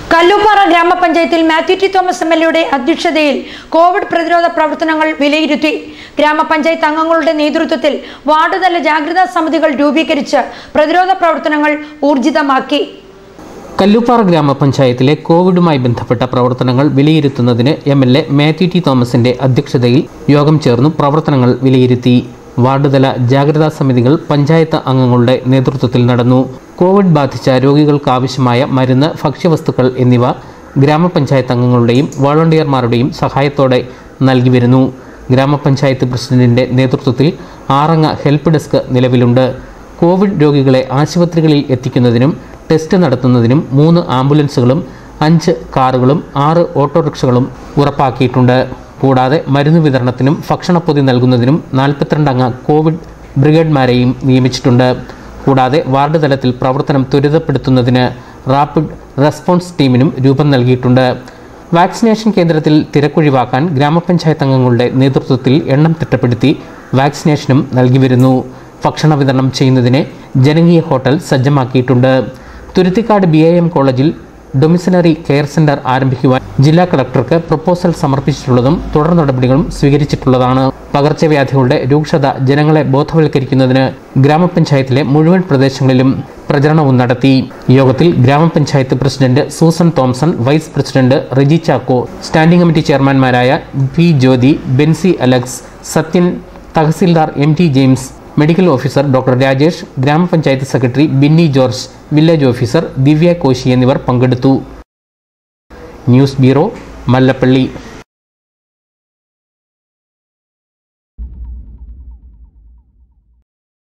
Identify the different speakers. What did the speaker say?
Speaker 1: കല്ലുപ്പാറ ഗ്രാമപഞ്ചായത്തിൽ Mathew T Thomas M L എയുടെ അധ്യക്ഷതയിൽ കോവിഡ് പ്രതിരോധ പ്രവർത്തനങ്ങൾ വിലയിരുത്തി ഗ്രാമപഞ്ചായത്ത് അംഗങ്ങളുടെ നേതൃത്വത്തിൽ വാർഡ് തല ജാഗ്രതാ സമിതികൾ രൂപീകരിച്ച് പ്രതിരോധ പ്രവർത്തനങ്ങൾ ഊർജിതമാക്കി
Speaker 2: കല്ലുപ്പാറ ഗ്രാമപഞ്ചായത്തിലെ കോവിഡുമായി ബന്ധപ്പെട്ട പ്രവർത്തനങ്ങൾ വിലയിരുത്തുന്നതിന് M L A Mathew T തോമസിന്റെ അധ്യക്ഷതയിൽ യോഗം ചേർന്നു പ്രവർത്തനങ്ങൾ വിലയിരുത്തി വാർഡ് തല ജാഗ്രതാ സമിതികൾ പഞ്ചായത്ത് അംഗങ്ങളുടെ നേതൃത്വത്തിൽ നടന്നു കോവിഡ് ബാധിച്ച രോഗികൾക്കാവശ്യമായ മരുന്ന് ഭക്ഷ്യവസ്തുക്കൾ എന്നിവ ഗ്രാമപഞ്ചായത്ത് അംഗങ്ങളുടെയും വോളണ്ടിയർമാരുടെയും സഹായത്തോടെ നൽകി വരുന്നു ഗ്രാമപഞ്ചായത്ത് പ്രസിഡന്റിന്റെ നേതൃത്വത്തിൽ ആറംഗ ഹെൽപ്പ് ഡെസ്ക് നിലവിലുണ്ട് കോവിഡ് രോഗികളെ ആശുപത്രികളിൽ എത്തിക്കുന്നതിനും ടെസ്റ്റ് നടത്തുന്നതിനും മൂന്ന് ആംബുലൻസുകളും അഞ്ച് കാറുകളും ആറ് ഓട്ടോറിക്ഷകളും ഉറപ്പാക്കിയിട്ടുണ്ട് കൂടാതെ മരുന്ന് വിതരണത്തിനും ഭക്ഷണപ്പൊതി നൽകുന്നതിനും നാൽപ്പത്തിരണ്ട് അംഗ കോവിഡ് ബ്രിഗേഡ്മാരെയും നിയമിച്ചിട്ടുണ്ട് കൂടാതെ വാർഡ് തലത്തിൽ പ്രവർത്തനം ത്വരിതപ്പെടുത്തുന്നതിന് റാപ്പിഡ് റെസ്പോൺസ് ടീമിനും രൂപം നൽകിയിട്ടുണ്ട് വാക്സിനേഷൻ കേന്ദ്രത്തിൽ തിരക്കൊഴിവാക്കാൻ ഗ്രാമപഞ്ചായത്ത് അംഗങ്ങളുടെ നേതൃത്വത്തിൽ എണ്ണം തിട്ടപ്പെടുത്തി വാക്സിനേഷനും നൽകി വരുന്നു ഭക്ഷണ വിതരണം ചെയ്യുന്നതിന് ജനകീയ ഹോട്ടൽ സജ്ജമാക്കിയിട്ടുണ്ട് തുരുത്തിക്കാട് ബി എ എം കോളേജിൽ ഡൊമിസിനറി കെയർ സെന്റർ ആരംഭിക്കുവാൻ ജില്ലാ കളക്ടർക്ക് പ്രപ്പോസൽ സമർപ്പിച്ചിട്ടുള്ളതും തുടർ നടപടികളും സ്വീകരിച്ചിട്ടുള്ളതാണ് പകർച്ചവ്യാധികളുടെ രൂക്ഷത ജനങ്ങളെ ബോധവൽക്കരിക്കുന്നതിന് ഗ്രാമപഞ്ചായത്തിലെ മുഴുവൻ പ്രദേശങ്ങളിലും പ്രചരണവും നടത്തി യോഗത്തിൽ ഗ്രാമപഞ്ചായത്ത് president Susan Thomson vice president Reji Chacko standing committee ചെയർമാൻമാരായ P Jyothi Benzy Alex Sathyan tahsildar M T James medical officer doctor Rajesh ഗ്രാമപഞ്ചായത്ത് secretary Binny George village officer Divya Koshy എന്നിവർ പങ്കെടുത്തു ന്യൂസ് ബ്യൂറോ മല്ലപ്പള്ളി